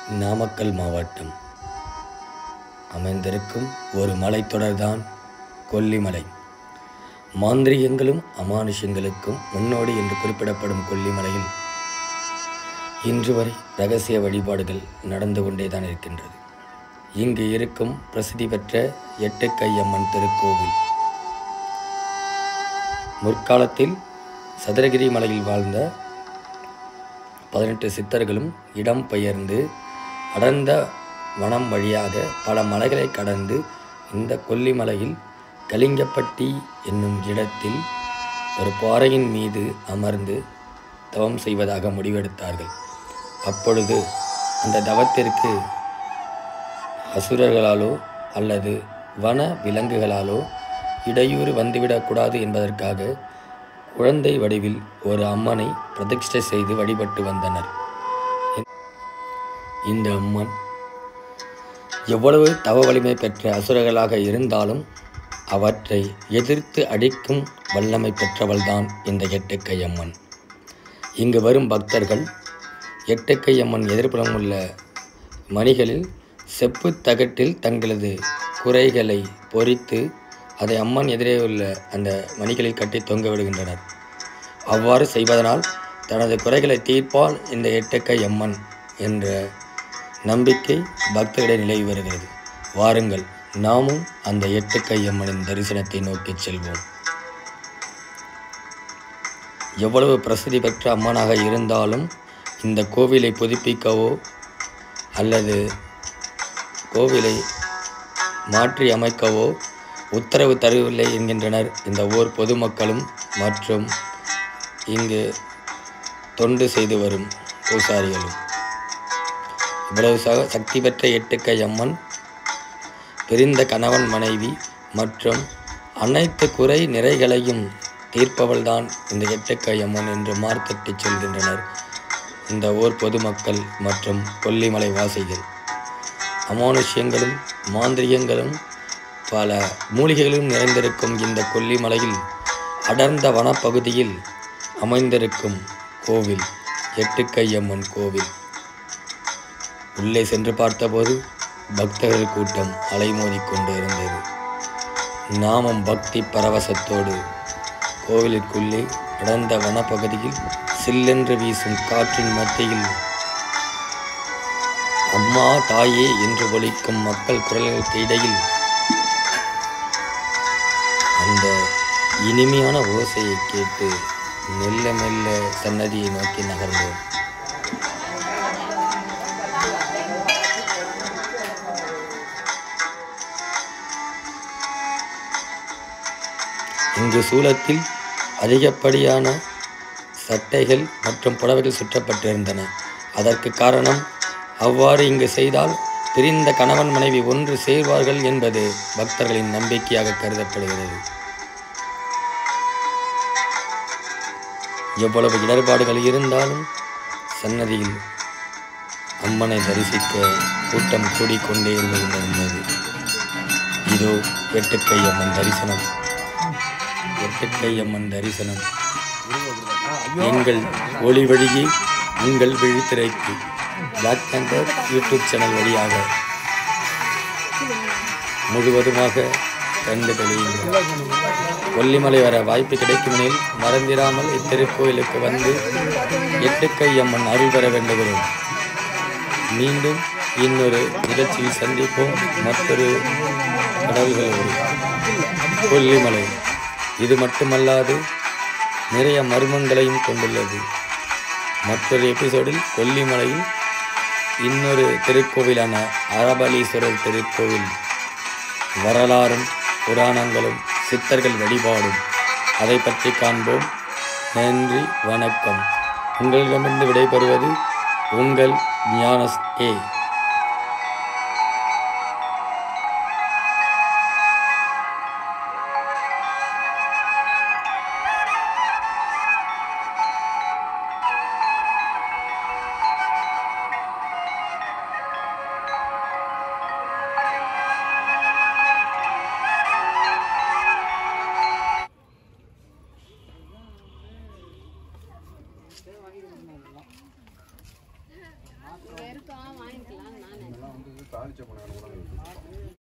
நாமக்கல் மாவட்டம் அமைந்திருக்கும் ஒரு மலைத்தொடர்தான் கொல்லிமலை மாந்திரிகங்களும் அமானுஷங்களுக்கும் முன்னோடி என்று குறிப்பிடப்படும் கொல்லிமலையில் இன்று வரை ரகசிய வழிபாடுகள் நடந்து கொண்டேதான் இருக்கின்றது இங்கு இருக்கும் பிரசித்தி பெற்ற எட்டுக்கையம்மன் திருக்கோவில் முற்காலத்தில் சதுரகிரி மலையில் வாழ்ந்த பதினெட்டு சித்தர்களும் இடம் பெயர்ந்து அடர்ந்த வனம் வழியாக பல மலைகளை கடந்து இந்த கொல்லிமலையில் கலிங்கப்பட்டி என்னும் இடத்தில் ஒரு பாறையின் மீது அமர்ந்து தவம் செய்வதாக முடிவெடுத்தார்கள் அப்பொழுது அந்த தவத்திற்கு அசுரர்களாலோ அல்லது வன விலங்குகளாலோ இடையூறு வந்துவிடக்கூடாது என்பதற்காக குழந்தை வடிவில் ஒரு அம்மனை பிரதிஷ்டை செய்து வழிபட்டு வந்தனர் இந்த அம்மன் எவ்வளவு தவ வலிமை பெற்ற அசுரர்களாக இருந்தாலும் அவற்றை எதிர்த்து அடிக்கும் வல்லமை பெற்றவள்தான் இந்த எட்டுக்கை அம்மன் இங்கு வரும் பக்தர்கள் எட்டுக்கை அம்மன் எதிர்ப்புறம் உள்ள மணிகளில் செப்பு தகட்டில் தங்களது குறைகளை பொறித்து அதை அம்மன் எதிரே உள்ள அந்த மணிகளில் கட்டி தொங்க விடுகின்றனர் அவ்வாறு செய்வதனால் தனது குறைகளை தீர்ப்பால் இந்த எட்டுக்கை அம்மன் என்ற நம்பிக்கை பக்தர்களிடையே நிலவி வருகிறது வாருங்கள் நாமும் அந்த எட்டுக்கை அம்மனின் தரிசனத்தை நோக்கி செல்வோம் எவ்வளவு பிரசித்தி பெற்ற அம்மனாக இருந்தாலும் இந்த கோவிலை புதுப்பிக்கவோ அல்லது கோவிலை மாற்றி அமைக்கவோ உத்தரவு தரவில்லை என்கின்றனர் இந்த ஊர் பொதுமக்களும் மற்றும் இங்கு தொண்டு செய்து வரும் பூசாரிகளும் இவ்வளவு ச சக்தி பெற்ற எட்டுக்கை அம்மன் பிரிந்த கணவன் மனைவி மற்றும் அனைத்து குறை நிறைகளையும் தீர்ப்பவள்தான் இந்த எட்டுக்கை அம்மன் என்று மார்த்தட்டி சொல்கின்றனர் இந்த ஊர் பொதுமக்கள் மற்றும் கொல்லிமலை வாசிகள் அமானுஷ்யங்களும் மாந்திரிகங்களும் பல மூலிகைகளும் நிறைந்திருக்கும் இந்த கொல்லிமலையில் அடர்ந்த வனப்பகுதியில் அமைந்திருக்கும் கோவில் எட்டுக்கையம்மன் கோவில் உள்ளே சென்று பார்த்தபோது பக்தர்கள் கூட்டம் அலைமோதிக் கொண்டு இருந்தது நாமும் பக்தி பரவசத்தோடு கோவிலுக்குள்ளே அடர்ந்த வனப்பகுதியில் சில்லென்று வீசும் காற்றின் மத்தியில் அம்மா தாயே என்று ஒலிக்கும் மக்கள் குரல்களுக்கு இடையில் அந்த இனிமையான ஓசையை கேட்டு மெல்ல மெல்ல சன்னதியை நோக்கி நகர்ந்தோம் இங்கு சூலத்தில் அதிகப்படியான சட்டைகள் மற்றும் புடவைகள் சுற்றப்பட்டிருந்தன அதற்கு காரணம் அவ்வாறு இங்கு செய்தால் பிரிந்த கணவன் மனைவி ஒன்று சேர்வார்கள் என்பது பக்தர்களின் நம்பிக்கையாக கருதப்படுகிறது எவ்வளவு இடர்பாடுகள் இருந்தாலும் சன்னதியில் அம்மனை தரிசிக்க கூட்டம் கூடிக்கொண்டே இருந்தது இதோ எட்டுக்கை அம்மன் தரிசனம் எட்டுக்கை அம்மன் தரிசனம் எங்கள் ஒளி வழியே உங்கள் விழித்திரைக்கு பிளாக் தண்டர் யூடியூப் சேனல் வழியாக முழுவதுமாக கண்டு தெளியுங்கள் கொல்லிமலை வர வாய்ப்பு கிடைக்குமெனில் மறந்திராமல் இத்திருக்கோயிலுக்கு வந்து எட்டுக்கை அம்மன் அருள் பெற வேண்டுகிறோம் மீண்டும் இன்னொரு நிகழ்ச்சியில் சந்திப்போம் மற்றொரு கடவுள்களோடு கொல்லிமலை இது மட்டுமல்லாது நிறைய மர்மங்களையும் கொண்டுள்ளது மற்றொரு எபிசோடில் கொல்லிமலையில் இன்னொரு திருக்கோவிலான அரபலீஸ்வரர் திருக்கோவில் வரலாறும் புராணங்களும் சித்தர்கள் வழிபாடும் அதை பற்றி காண்போம் நன்றி வணக்கம் உங்களிடமிருந்து விடைபெறுவது உங்கள் ஞானஸ் ஏ இருக்கா வாங்கிக்கலாம் தாளிச்ச பண்ண கூட